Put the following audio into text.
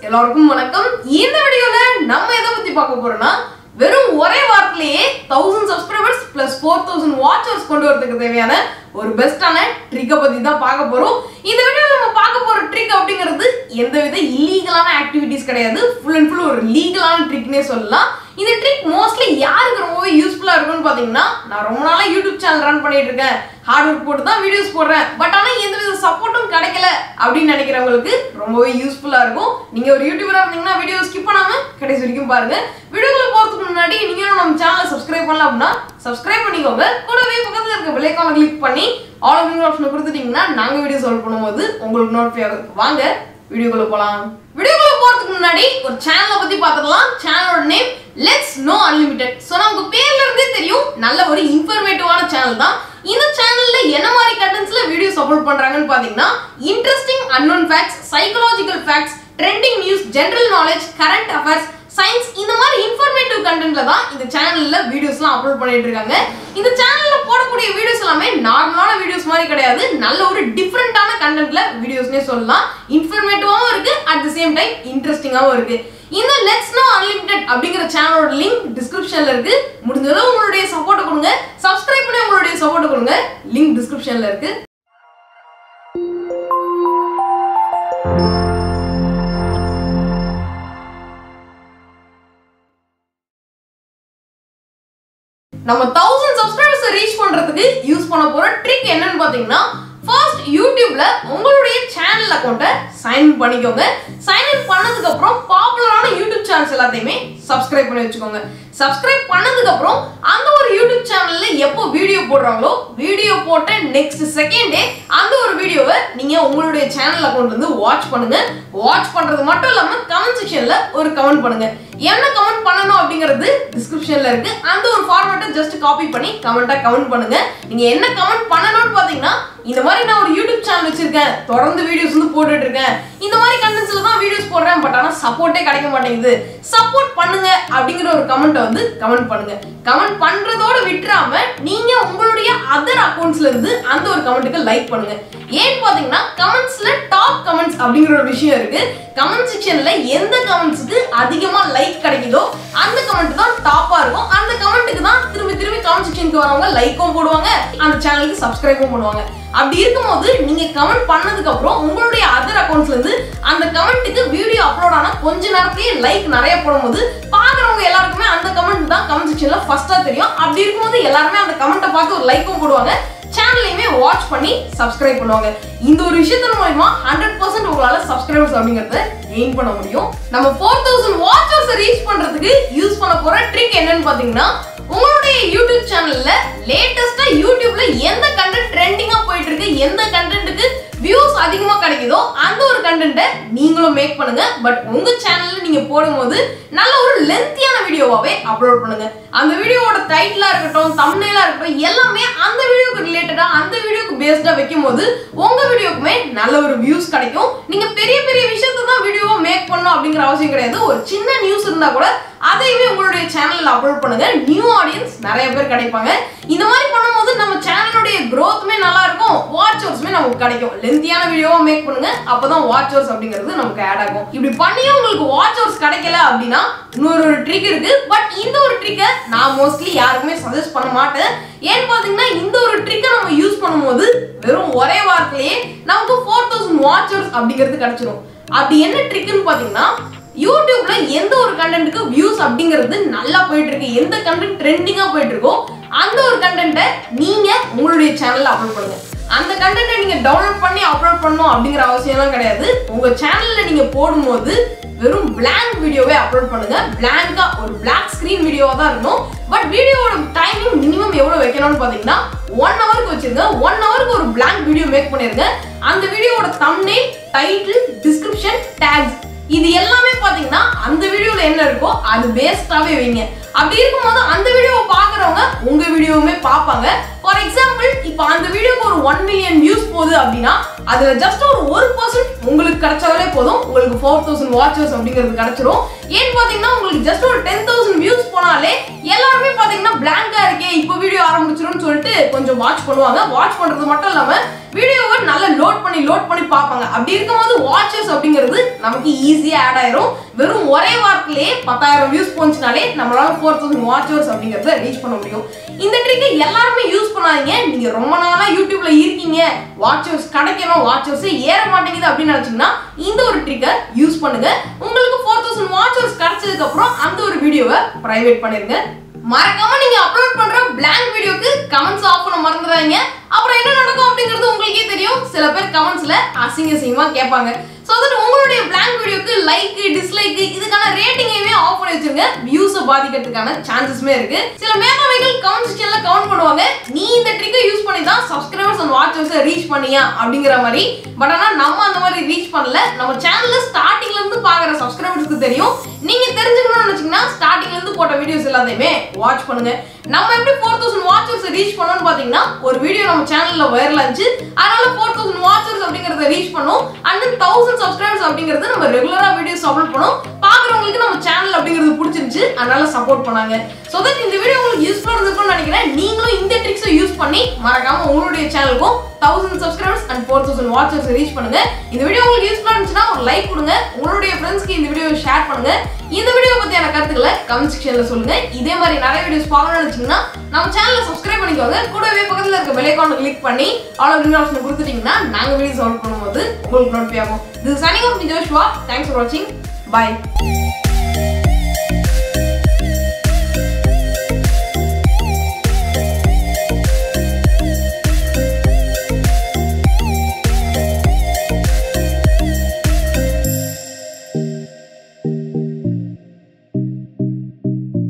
எல்லாருக்கும் வணக்கம் இந்த வீடியோல நம்ம எதை பத்தி பார்க்க போறோம்னா வெறும் ஒரே வாரத்திலேயே thousand subscribers plus four thousand watchers கொண்டு வரதுக்கு தேவையான ஒரு பெஸ்டான ட்ரிக்கை பத்தி தான் பார்க்க போறோம் இந்த வீடியோல நம்ம பார்க்க போற ட்ரிக் அப்படிங்கிறது எந்தவித இல்லீகலான ஆக்டிவிட்டிஸ் கிடையாது ஃபுல் அண்ட் ஃபுல் ஒரு லீகலான ட்ரிக்னே சொல்லலாம் இந்த ட்ரிக் மோஸ்ட்லி யாருக்கு ரொம்பவே யூஸ்ஃபுல்லா இருக்கும்னு பாத்தீங்கன்னா நான் ரொம்ப நாளா யூடியூப் சேனல் ரன் பண்ணிட்டு இருக்கேன் ஹார்ட் ஒர்க் போட்டு தான் வீடியோஸ் போடுறேன் பட் ஆனா எந்த வித சப்போர்ட்டும் கிடைக்கல அப்படின்னு நினைக்கிறவங்களுக்கு ரொம்பவே யூஸ்ஃபுல்லா இருக்கும் நீங்க ஒரு யூடியூபரா இருந்தீங்கன்னா வீடியோ ஸ்கிப் பண்ணாம கடைசி வரைக்கும் பாருங்க வீடியோக்குள்ள போறதுக்கு முன்னாடி நீங்களும் நம்ம சேனலை சப்ஸ்கிரைப் பண்ணல அப்படின்னா சப்ஸ்கிரைப் பண்ணிக்கோங்க கூடவே பக்கத்துல இருக்க பெல் ஐக்கானை கிளிக் பண்ணி ஆல் ஆஃப் ஆப்ஷனை கொடுத்துட்டீங்கன்னா நாங்க வீடியோ சால்வ் பண்ணும்போது உங்களுக்கு நோட்டிஃபை ஆகும் வாங்க வீடியோக்குள்ள போலாம் வீடியோக்குள்ள போறதுக்கு முன்னாடி ஒரு சேனலை பத்தி பார்த்துடலாம் சேனலோட name let's know unlimited so நமக்கு பேர்ல இருந்தே தெரியும் நல்ல ஒரு இன்ஃபர்மேட்டிவான சேனல் தான் இந்த சேனல்ல என்ன மாதிரி கண்டென்ட்ஸ்ல வீடியோஸ் அப்லோட் பண்றாங்கன்னு பாத்தீங்கன்னா interesting unknown facts psychological facts trending news general knowledge current affairs science இந்த மாதிரி இன்ஃபர்மேட்டிவ் கண்டென்ட்ல தான் இந்த சேனல்ல வீடியோஸ்லாம் அப்லோட் பண்ணிட்டு இருக்காங்க இந்த சேனல்ல போடக்கூடிய வீடியோஸ் எல்லாமே நார்மலான வீடியோஸ் மாதிரி கிடையாது நல்ல ஒரு டிஃப்ரெண்டான கண்டென்ட்ல வீடியோஸ்னே சொல்லலாம் இன்ஃபர்மேட்டிவாவும் இருக்கு அட் தி சேம் டைம் இன்ட்ரெஸ்டிங்காவும் இருக்கு இந்த லெட்ஸ் நோ அன்லிமிட்டெட் அப்படிங்கிற சேனலோட லிங்க் டிஸ்கிரிப்ஷன்ல இருக்கு முடிஞ்சதும் உங்களுடைய சப்போர்ட் கொடுங்க சப்ஸ்கிரைப் பண்ணி உங்களுடைய சப்போர்ட் கொடுங்க லிங்க் டிஸ்கிரிப்ஷன்ல இருக்கு நம்ம தௌசண்ட் சப்ஸ்கிரைபர்ஸ் ரீச் பண்றதுக்கு யூஸ் பண்ண போற ட்ரிக் என்னன்னு பாத்தீங்கன்னா ஃபர்ஸ்ட் யூடியூப்ல உங்களுடைய சேனல் அக்கௌண்ட்டை சைன் இன் பண்ணிக்கோங்க சைன் இன் பண்ணதுக்கு அப்புறம் பாப்புலரான யூடியூப் சேனல்ஸ் எல்லாத்தையுமே சப்ஸ்கிரைப் பண்ணி வச்சுக்கோங்க சப்ஸ்கிரைப் பண்ணதுக்கு அப்புறம் அந்த ஒரு யூடியூப் சேனல்ல எப்போ வீடியோ போடுறாங்களோ வீடியோ போட்ட நெக்ஸ்ட் செகண்டே அந்த ஒரு வீடியோவை நீங்க உங்களுடைய சேனல் அக்கௌண்ட்ல இருந்து வாட்ச் பண்ணுங்க வாட்ச் பண்றது மட்டும் இல்லாம கமெண்ட் செக்ஷன்ல ஒரு கமெண்ட் பண்ணுங்க என்ன கமெண்ட் பண்ணணும் அப்படிங்கிறது டிஸ்கிரிப்ஷன்ல இருக்கு அந்த ஒரு ஃபார்மேட்டை ஜஸ்ட் காப்பி பண்ணி கமெண்டா கமெண்ட் பண்ணுங்க நீங்க என்ன கமெண்ட் பண்ணணும்னு பாத்தீங்கன்னா இந்த மாதிரி நான் ஒரு யூடியூப் சேனல் வச்சிருக்கேன் தொடர்ந்து வீடியோஸ் வந்து போட்டுட்டு இருக்கேன் இந்த மாதிரி கண்டென்ட்ஸ்ல தான் வீடியோஸ் போடுறேன் பட் ஆனா சப்போர்ட்டே கிடைக்க மாட்டேங்குது சப்போர்ட் பண்ணுங்க அப்படிங்கிற ஒரு கமெண்ட்டை வந்து கமெண்ட் பண்ணுங்க கமெண்ட் பண்றதோட விட்டுறாம நீங்க உங்களுடைய அதர் அக்கவுண்ட்ஸ்ல இருந்து அந்த ஒரு கமெண்ட்டுக்கு லைக் பண்ணுங்க ஏன்னு பாத்தீங்கன்னா கமெண்ட்ஸ்ல டாப் கமெண்ட்ஸ் அப்படிங்கிற ஒரு விஷயம் இருக்கு கமெண்ட் செக்ஷன்ல எந்த கமெண்ட்ஸ்க்கு அதிகமா லைக் கிடைக்குதோ அந்த கமெண்ட் தான் டாப்பா இருக்கும் அந்த கமெண்ட்டுக்கு தான் திரும்பி திரும்பி கமெண்ட் செக்ஷனுக்கு வரவங்க லைக்கும் போடுவாங்க அந்த சேனலுக்கு சப்ஸ்கிரைபும் பண்ணுவாங்க அப்படி இருக்கும்போது நீங்க கமெண்ட் பண்ணதுக்கு அப்புறம் உங்களுடைய அதர் அக்கவுண்ட்ஸ்ல இருந்து அந்த கமெண்ட்டுக்கு வீடியோ அப்லோட் ஆனா கொஞ்ச நேரத்திலேயே லைக் நிறைய போடும்போது பாக்குறவங்க எல்லாருக்குமே அந்த கமெண்ட் தான் கமெண்ட் செக்ஷன்ல ஃபர்ஸ்டா தெரியும் அப்படி இருக்கும்போது எல்லாருமே அந்த கமெண்ட்டை பார்த்து ஒரு லைக்கும் போடுவாங்க சேனலையுமே வாட்ச் பண்ணி சப்ஸ்கிரைப் பண்ணுவாங்க இந்த ஒரு விஷயத்தின் மூலமா ஹண்ட்ரட் பர்சன்ட் உங்களால சப்ஸ்கிரைபர்ஸ் அப்படிங்கறத கெயின் பண்ண முடியும் நம்ம ஃபோர் தௌசண்ட் வாட்சர்ஸ் ரீச் பண்றதுக்கு யூஸ் பண்ண போற ட்ரிக் என்னன்னு பாத்தீங்கன்னா உங்களுடைய யூடியூப் சேனல்ல லேட்டஸ்டா யூடியூப்ல எந்த கண்டென்ட் ட்ரெண்டிங்கா போயிட்டு இருக்கு எந்த கண்டென்ட்டுக்கு வியூஸ் அதிகமா கிடைக்குதோ அந்த ஒரு கண்டென்ட்டை நீங்களும் மேக் பண்ணுங்க பட் உங்க சேனல்ல நீங்க போடும்போது நல்ல ஒரு லென்த்தியான வீடியோவாவே அப்லோட் பண்ணுங்க அந்த வீடியோவோட டைட்டிலா இருக்கட்டும் தம்ப்நெயிலா இருக்கட்டும் எல்லாமே அந்த வீடியோக்கு ரிலேட்டடா அந்த வீடியோக்கு பேஸ்டா வைக்கும்போது உங்க வீடியோக்குமே நல்ல ஒரு வியூஸ் கிடைக்கும் நீங்க பெரிய பெரிய விஷயத்தை தான் வீடியோவா மேக் பண்ணணும் அப்படிங்கிற அவசியம் கிடையாது ஒரு சின்ன நியூஸ் இருந்தா கூட அதையுமே உங்களுடைய சேனல்ல அப்லோட் பண்ணுங்க நியூ ஆடியன்ஸ் நிறைய பேர் கிடைப்பாங்க இந்த மாதிரி பண்ணும்போது நம்ம சேனலுடைய growthமே நல்லா இருக்கும் வாட்சர்ஸ்மே நமக்கு கிடைக்கும் லென்த்தியான வீடியோவா மேக் பண்ணுங்க அப்பதான் வாட்சர்ஸ் அப்படிங்கிறது நமக்கு ஆட் ஆகும் இப்படி பண்ணியும் உங்களுக்கு வாட்சர்ஸ் கிடைக்கல அப்படின்னா இன்னொரு ஒரு ட்ரிக் இருக்கு பட் இந்த ஒரு ட்ரிக்கை நான் மோஸ்ட்லி யாருக்குமே சஜஸ்ட் பண்ண மாட்டேன் ஏன்னு பாத்தீங்கன்னா இந்த ஒரு ட்ரிக்கை நம்ம யூஸ் பண்ணும்போது வெறும் ஒரே வாரத்திலேயே நமக்கு ஃபோர் தௌசண்ட் வாட்சர்ஸ் அப்படிங்கிறது கிடைச்சிரும் அப்படி என்ன ட்ரிக்னு பாத்தீங்கன்னா யூடியூப்ல எந்த ஒரு கண்டென்ட்டுக்கு வியூஸ் அப்படிங்கிறது நல்லா போயிட்டு இருக்கு எந்த கண்டென்ட் ட்ரெண்டிங்கா போயிட்டு இருக்கோ அந்த ஒரு கண்டென்ட்டை நீங்க உங்களுடைய சேனல்ல அப்லோட் பண்ணுங்க அந்த கண்டென்ட்டை நீங்க டவுன்லோட் பண்ணி அப்லோட் பண்ணணும் அப்படிங்கிற அவசியம்லாம் கிடையாது உங்க சேனல்ல நீங்க போடும்போது வெறும் blank வீடியோவே அப்லோட் பண்ணுங்க blank-ஆ ஒரு black ஸ்கிரீன் வீடியோவா தான் இருக்கணும் பட் வீடியோவோட டைமிங் மினிமம் எவ்வளவு வைக்கணும்னு பாத்தீங்கன்னா ஒன் ஹவருக்கு வச்சிருங்க ஒன் ஹவருக்கு ஒரு blank வீடியோ மேக் பண்ணிருங்க அந்த வீடியோவோட thumbnail டைட்டில் டிஸ்கிரிப்ஷன் டேக்ஸ் இது எல்லாமே பாத்தீங்கன்னா அந்த வீடியோல என்ன இருக்கோ அது பேஸ்டாவே வைங்க அப்படி இருக்கும்போது அந்த வீடியோவை பார்க்குறவங்க உங்க வீடியோவுமே பார்ப்பாங்க ஃபார் எக்ஸாம்பிள் இப்போ அந்த வீடியோக்கு ஒரு ஒன் மில்லியன் வியூஸ் போகுது அப்படின்னா அதுல ஜஸ்ட் ஒரு ஒரு பர்சன்ட் உங்களுக்கு கிடைச்சாலே போதும் உங்களுக்கு ஃபோர் தௌசண்ட் வாட்சர்ஸ் அப்படிங்கிறது கிடைச்சிரும் ஏன்னு பாத்தீங்கன்னா உங்களுக்கு ஜஸ்ட் ஒரு டென் தௌசண்ட் வியூஸ் போனாலே எல்லாருமே பாத்தீங்கன்னா பிளாங்கா இருக்கே இப்போ வீடியோ ஆரம்பிச்சிரும்னு சொல்லிட்டு கொஞ்சம் வாட்ச் பண்ணுவாங்க வாட்ச் பண்றது மட்டும் இல்லாம வீடியோவை நல்லா லோட் பண்ணி லோட் பண்ணி பார்ப்பாங்க அப்படி இருக்கும்போது வாட்சஸ் அப்படிங்கிறது நமக்கு ஈஸியா ஆட் ஆயிரும் வெறும் ஒரே வாரத்திலேயே பத்தாயிரம் வியூஸ் போச்சுனாலே நம்மளால ஃபோர் தௌசண்ட் வாட்சர்ஸ் அப்படிங்கறத ரீச் பண்ண முடியும் இந்த ட்ரிக்கை எல்லாருமே யூஸ் பண்ணாதீங்க நீங்க ரொம்ப நாளா யூடியூப்ல இருக்கீங்க வாட்சர்ஸ் கிடைக்கணும் வாட்சர்ஸ் ஏற மாட்டேங்குது அப்படின்னு நினைச்சீங்கன்னா இந்த ஒரு ட்ரிக்கை யூஸ் பண்ணுங்க உங்களுக்கு ஃபோர் தௌசண்ட் வாட்சர்ஸ் கிடைச்சதுக்கு அப்புறம் அந்த ஒரு வீடியோவை பிரைவேட் பண்ணிருங்க மறக்காம நீங்க அப்லோட் பண்ற blank வீடியோக்கு கமெண்ட்ஸ் ஆஃப் பண்ண மறந்துடாதீங்க அப்புறம் என்ன நடக்கும் அப்படிங்கிறது உங்களுக்கே தெரியும் சில பேர் கமெண்ட்ஸ்ல அசிங்க அசிங்கமா கேட்பாங்க ஸோ தட் உங்களுடைய blank வீடியோக்கு லைக் டிஸ்லைக் இதுக்கான ரேட்டிங்கையுமே ஆஃப் பண்ணி வச்சிருங்க வியூஸை பாதிக்கிறதுக்கான சான்சஸ்மே இருக்கு சில மேதாவிகள் கமெண்ட் செக்ஷன்ல கவுண்ட் பண்ணுவாங்க நீ இந்த ட்ரிக்கை யூஸ் பண்ணி தான் சப்ஸ்கிரைபர்ஸ் அண்ட் வாட்சர்ஸை ரீச் பண்ணியா அப்படிங்கிற மாதிரி பட் ஆனா நம்ம அந்த மாதிரி ரீச் பண்ணல நம்ம சேனல்ல ஸ்டார்டிங்ல இருந்து பாக்குற சப்ஸ்கிரைபர்ஸ்க்கு தெரியும் நீங்க தெரிஞ்சுக்கணும்னு நினைச்சீங்கன்னா ஸ்டார்டிங்ல இருந்து போட்ட வீடியோஸ் எல்லாத்தையுமே வாட்ச் பண்ணுங்க நம்ம எப்படி ஃபோர் தௌசண்ட் வாட்சர்ஸ் ரீச் பண்ணோம்னு பாத்தீங்கன்னா ஒரு வீடியோ நம்ம சேனல்ல வைரல் ஆச்சு அதனால ஃபோர் தௌசண்ட் வாட்சர்ஸ் அப்படிங்கறத ரீச் பண்ணோம் அண்ட் தௌசண்ட் சப்ஸ்கிரைபர்ஸ் அப்படிங்கறது நம்ம ரெகுலரா வீடியோஸ் அப்லோட் பண்ணோம் பாக்குறவங்களுக்கு நம்ம சேனல் அப்படிங்கிறது பிடிச்சிருந்துச்சு அதனால சப்போர்ட் பண்ணாங்க ஸோ தட் இந்த வீடியோ உங்களுக்கு யூஸ்ஃபுல்லா இருந்திருக்கும்னு நினைக்கிறேன் நீங்களும் இந்த ட்ரிக்ஸை யூஸ் பண்ணி மறக்காம உங்களுடைய சேனலுக்கும் thousand subscribers and four thousand watchers reach பண்ணுங்க இந்த வீடியோ உங்களுக்கு யூஸ்ஃபுல்லா இருந்துச்சுன்னா ஒரு லைக் கொடுங்க உங்களுடைய ஃப்ரெண்ட்ஸ்க்கு இந்த வீடியோவை ஷேர் பண்ணுங்க இந்த வீடியோ பத்தியான கருத்துக்களை கமெண்ட் செக்ஷன்ல சொல்லுங்க இதே மாதிரி நிறைய வீடியோஸ் பார்க்கணும்னு நினைச்சீங்கன்னா நம்ம சேனலை சப்ஸ்கிரைப் பண்ணிக்கோங்க கூடவே பக்கத்துல இருக்க பெல் ஐக்கானை கிளிக் பண்ணி ஆல் ஆஃப் ஆப்ஷன் கொடுத்துட்டீங்கன்னா நாங்க வீடியோஸ் அவுட் பண்ணும்போது உங்களுக்கு நோட்டிஃபை ஆகும் இது சனிங் ஆஃப் ஜோஷ்வா தேங்க்ஸ் ஃபார் வாட்சிங் பை